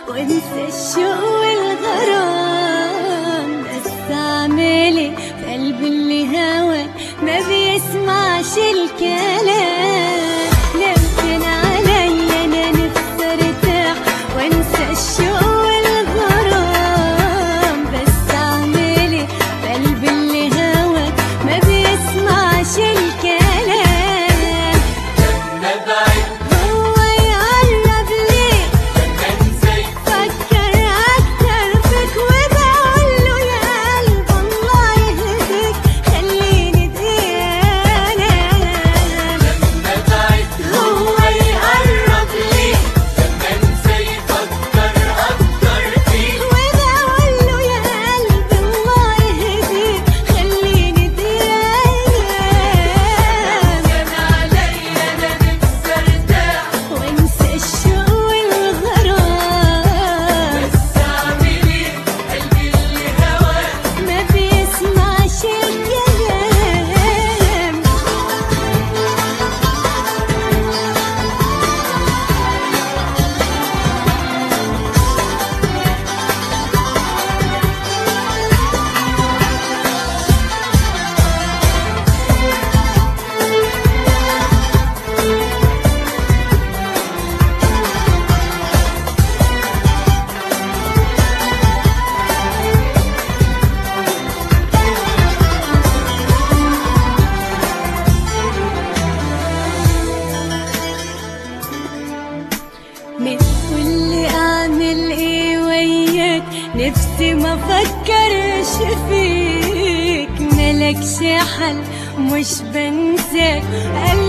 وانسى الشوق والغرام بس اعملي في قلبي اللي هواك ما بيسمعش الكلام لو كان عليا انا نفسي ارتاح وانسى الشوق والغرام بس اعملي في قلبي اللي هواك ما بيسمعش الكلام نبعد هو يقرب ليه انسى فكر أكتر فيك وبقول له يا قلب الله يهديك خليني دقيقة نبعد هو يقرب ليه لما انسى يفكر اكتر فيك وبقول له يا قلب الله يهديك خليني دقيقة كان عليا انا نفسي ارتاح وانسى الشوق والغرام بس اعمل ايه قلبي اللي هواك ما بيسمعش الكلام بتقولي اعمل ايه وياك نفسي ما افكرش فيك ملكش حل مش بنساك